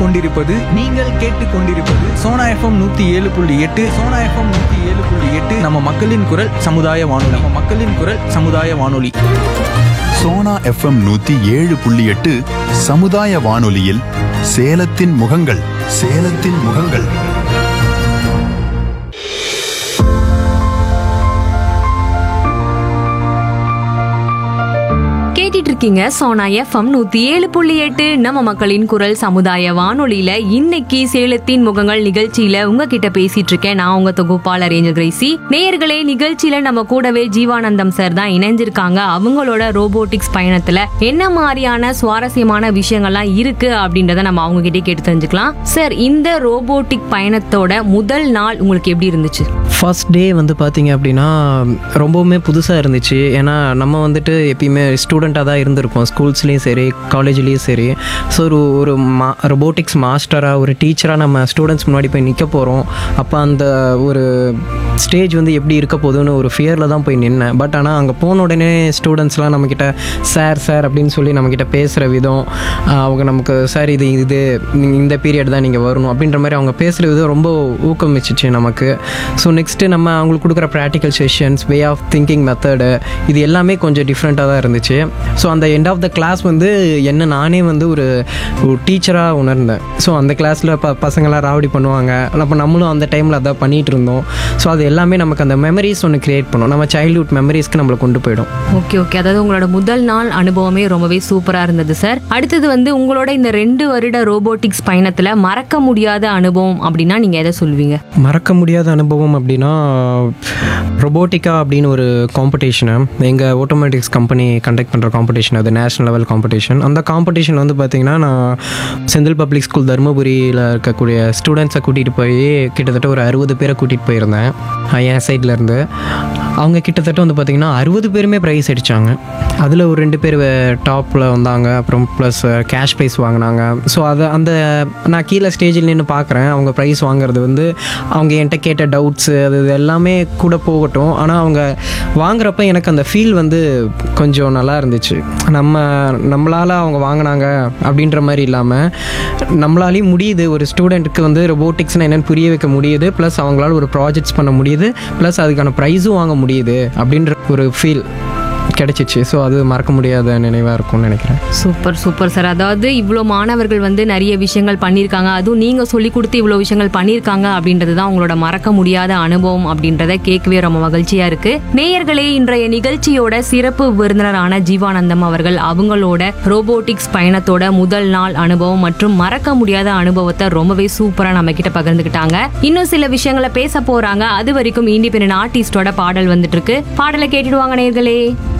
கொண்டிருப்பது நீங்கள் கேட்டுக்கொண்டிருப்பது சோனா எஃப்எம் நூத்தி ஏழு புள்ளி எட்டு சோனா எஃப்எம் நூத்தி ஏழு புள்ளி எட்டு நம்ம மக்களின் குரல் சமுதாய வானொலி நம்ம மக்களின் குரல் சமுதாய வானொலி சோனா எஃப்எம் நூத்தி ஏழு புள்ளி எட்டு சமுதாய வானொலியில் சேலத்தின் முகங்கள் சேலத்தின் முகங்கள் கேட்டுட்டு இருக்கீங்க சோனா எஃப்எம் நூத்தி ஏழு புள்ளி எட்டு நம்ம மக்களின் குரல் சமுதாய வானொலியில இன்னைக்கு சேலத்தின் முகங்கள் நிகழ்ச்சியில உங்ககிட்ட பேசிட்டு இருக்கேன் நான் உங்க தொகுப்பாளர் ஏஞ்சல் கிரேசி நேயர்களே நிகழ்ச்சியில நம்ம கூடவே ஜீவானந்தம் சார் தான் இணைஞ்சிருக்காங்க அவங்களோட ரோபோட்டிக்ஸ் பயணத்துல என்ன மாதிரியான சுவாரஸ்யமான விஷயங்கள்லாம் இருக்கு அப்படின்றத நம்ம அவங்க கிட்டே கேட்டு தெரிஞ்சுக்கலாம் சார் இந்த ரோபோட்டிக் பயணத்தோட முதல் நாள் உங்களுக்கு எப்படி இருந்துச்சு ஃபர்ஸ்ட் டே வந்து பார்த்தீங்க அப்படின்னா ரொம்பவுமே புதுசாக இருந்துச்சு ஏன்னா நம்ம வந்துட்டு எப்பயுமே ஸ்டூடெண்ட்டாக தான் இருந்திருப்போம் ஸ்கூல்ஸ்லேயும் சரி காலேஜ்லேயும் சரி ஸோ ஒரு ஒரு மா ரொபோட்டிக்ஸ் மாஸ்டராக ஒரு டீச்சராக நம்ம ஸ்டூடெண்ட்ஸ் முன்னாடி போய் நிற்க போகிறோம் அப்போ அந்த ஒரு ஸ்டேஜ் வந்து எப்படி இருக்க போகுதுன்னு ஒரு ஃபியரில் தான் போய் நின்னேன் பட் ஆனால் அங்கே போன உடனே ஸ்டூடெண்ட்ஸ்லாம் நம்மக்கிட்ட சார் சார் அப்படின்னு சொல்லி நம்மக்கிட்ட பேசுகிற விதம் ஆஹ் அவங்க நமக்கு சார் இது இது நீங்க இந்த பீரியட் தான் நீங்கள் வரணும் அப்படின்ற மாதிரி அவங்க பேசுகிற விதம் ரொம்ப ஊக்கமிச்சிச்சு நமக்கு ஸோ நெக்ஸ்ட்டு நம்ம அவங்களுக்கு கொடுக்குற practical sessions way of thinking method இது எல்லாமே கொஞ்சம் டிஃப்ரெண்ட்டாக தான் இருந்துச்சு ஸோ அந்த எண்ட் ஆஃப் த கிளாஸ் வந்து என்ன நானே வந்து ஒரு டீச்சராக உணர்ந்தேன் ஸோ அந்த கிளாஸில் ப பசங்களாம் ராவடி பண்ணுவாங்க அப்போ நம்மளும் அந்த டைமில் அதான் பண்ணிகிட்டு இருந்தோம் ஸோ அது எல்லாமே நமக்கு அந்த மெமரிஸ் ஒன்று கிரியேட் பண்ணும் நம்ம சைல்ட்ஹுட் மெமரிஸ்க்கு நம்மளை கொண்டு போயிடும் ஓகே ஓகே அதாவது உங்களோட முதல் நாள் அனுபவமே ரொம்பவே சூப்பரா இருந்தது சார் அடுத்தது வந்து உங்களோட இந்த ரெண்டு வருட ரோபோட்டிக்ஸ் பயணத்துல மறக்க முடியாத அனுபவம் அப்படின்னா நீங்க எதை சொல்லுவீங்க மறக்க முடியாத அனுபவம் அப்படின்னா ரொபோட்டிக்கா அப்படின்னு ஒரு காம்படிஷனு எங்கள் ஆட்டோமேட்டிக்ஸ் கம்பெனி கண்டக்ட் பண்ணுற காம்படிஷன் அது நேஷனல் லெவல் காம்படிஷன் அந்த காம்படிஷன் வந்து பார்த்திங்கன்னா நான் செந்தில் பப்ளிக் ஸ்கூல் தருமபுரியில் இருக்கக்கூடிய ஸ்டூடெண்ட்ஸை கூட்டிகிட்டு போய் கிட்டத்தட்ட ஒரு அறுபது பேரை கூட்டிகிட்டு போயிருந்தேன் என் சைட்லேருந்து அவங்க கிட்டத்தட்ட வந்து பார்த்திங்கன்னா அறுபது பேருமே ப்ரைஸ் அடித்தாங்க அதில் ஒரு ரெண்டு பேர் டாப்பில் வந்தாங்க அப்புறம் ப்ளஸ் கேஷ் ப்ரைஸ் வாங்கினாங்க ஸோ அதை அந்த நான் கீழே ஸ்டேஜில் நின்று பார்க்குறேன் அவங்க ப்ரைஸ் வாங்குறது வந்து அவங்க என்கிட்ட கேட்ட டவுட்ஸு அது இது எல்லாமே கூட போகட்டும் ஆனால் அவங்க வாங்குறப்ப எனக்கு அந்த ஃபீல் வந்து கொஞ்சம் நல்லா இருந்துச்சு நம்ம நம்மளால் அவங்க வாங்கினாங்க அப்படின்ற மாதிரி இல்லாமல் நம்மளாலையும் முடியுது ஒரு ஸ்டூடெண்ட்டுக்கு வந்து ரொபோட்டிக்ஸ்னால் என்னென்னு புரிய வைக்க முடியுது ப்ளஸ் அவங்களால ஒரு ப்ராஜெக்ட்ஸ் பண்ண முடியுது ப்ளஸ் அதுக்கான ப்ரைஸும் வாங்க முடியுது அப்படின்ற ஒரு ஃபீல் கிடைச்சிச்சு ஸோ அது மறக்க முடியாத நினைவாக இருக்கும்னு நினைக்கிறேன் சூப்பர் சூப்பர் சார் அதாவது இவ்வளோ மாணவர்கள் வந்து நிறைய விஷயங்கள் பண்ணியிருக்காங்க அதுவும் நீங்கள் சொல்லி கொடுத்து இவ்வளோ விஷயங்கள் பண்ணியிருக்காங்க அப்படின்றது தான் உங்களோட மறக்க முடியாத அனுபவம் அப்படின்றத கேட்கவே ரொம்ப மகிழ்ச்சியாக இருக்கு நேயர்களே இன்றைய நிகழ்ச்சியோட சிறப்பு விருந்தினரான ஜீவானந்தம் அவர்கள் அவங்களோட ரோபோட்டிக்ஸ் பயணத்தோட முதல் நாள் அனுபவம் மற்றும் மறக்க முடியாத அனுபவத்தை ரொம்பவே சூப்பராக நம்ம கிட்ட பகிர்ந்துக்கிட்டாங்க இன்னும் சில விஷயங்களை பேச போறாங்க அது வரைக்கும் இண்டிபெண்டன்ட் ஆர்டிஸ்டோட பாடல் வந்துட்டு இருக்கு பாடலை கேட்டுடுவாங்க நேயர்களே